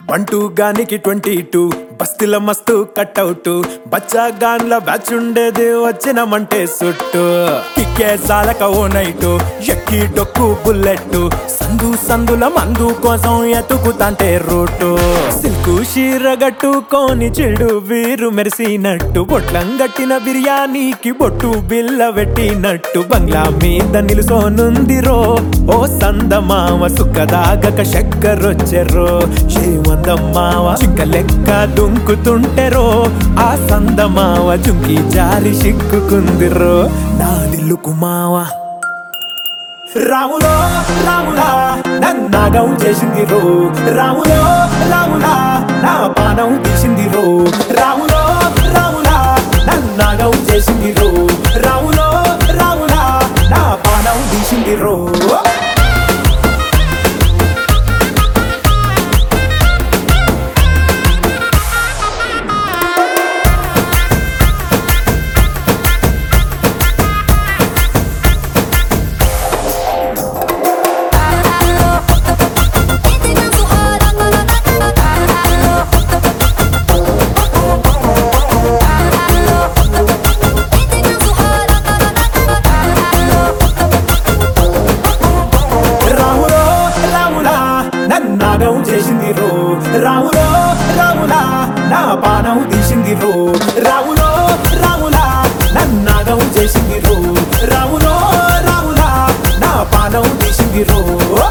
బంటూ గానికి twenty two బస్తిల మస్తు cutout బచ్చా గాన్ల batch ఉండేది వచ్చినమంటే సుట్టు కిక్కే సాలక ఓ నైటు ఎక్కి డొక్కు బుల్లెట్ సందు సందుల మందు కోసం ఎతుకుతాంటే రూటు సిల్కు షీర గట్టుకొని చెడు వీరు మెరిసినట్టు పొట్లం గట్టిన బిర్యానీకి బొట్టు బిల్ల పెట్టినట్టు బంగ్లా మీద నిలుసోనుందిరో ఓ సందమామ సుఖదాగక చక్కరొచ్చెరో శ్రీమందమ్మావ చిక్క లెక్క దుంకుతుంటెరో ఆ సందమావ జుంకి జారి సిక్కుకుందిరో నాడిల్లుకు మావా రాములో రాములా నన్నాగం చేసింది రో రాములో రాములా నా పానం తీసింది రో రాములో రాములా నన్నాగం చేసింది రో రాములో రాములా నా పానం తీసింది రో రాములో రాములా నన్నాగం చేసింది రో రాములో రాములా నా పానం తీసింది రో రాములో రాములా నన్నాగం చేసింది రో రాములో రాములా నా పానం తీసింది రో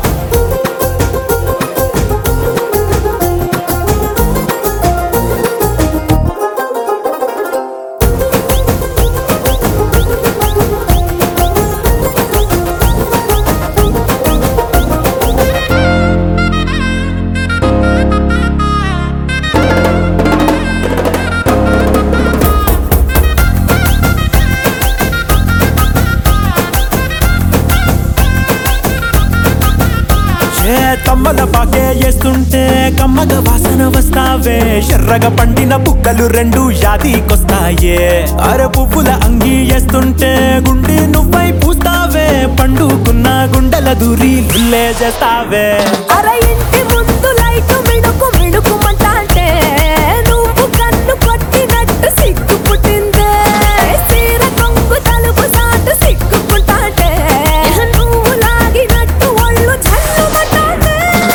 ఏ తమ్మల పాకే వేస్తుంటే కమ్మగ వాసన వస్తావే ఎర్రగా పండిన బుక్కలు రెండు యాదికొస్తాయే అర పువ్వుల అంగి వేస్తుంటే గుండి నువ్వై పూస్తావే పండుకున్న గుండెల దూరి లుల్లే చేస్తావే అర ఇంటి ముందు లైట్ మిణుకు మిణుకుమంటాంటే నువ్వు కన్ను కొట్టినట్టు సిగ్గు పుట్టిందే సీర కొంగు తలుపు సాటు సిగ్గుకుంటాంటే నువ్వు లాగినట్టు ఒళ్ళు చల్లుమంటాంటే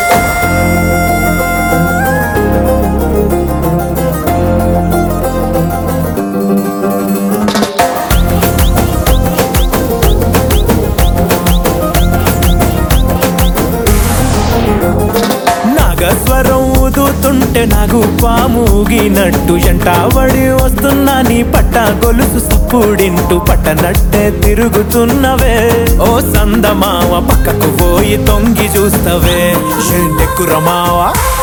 నాగస్వరం ఊదుతుంటే నాకు పాముగినట్టు ఎంటావడి వస్తున్నా నీ పట్ట గొలుసు సప్పుడింటూ పట్టనట్టే తిరుగుతున్నవే ఓ సందమావ పక్కకు పోయి తొంగి చూస్తవే షెండెక్కురమావా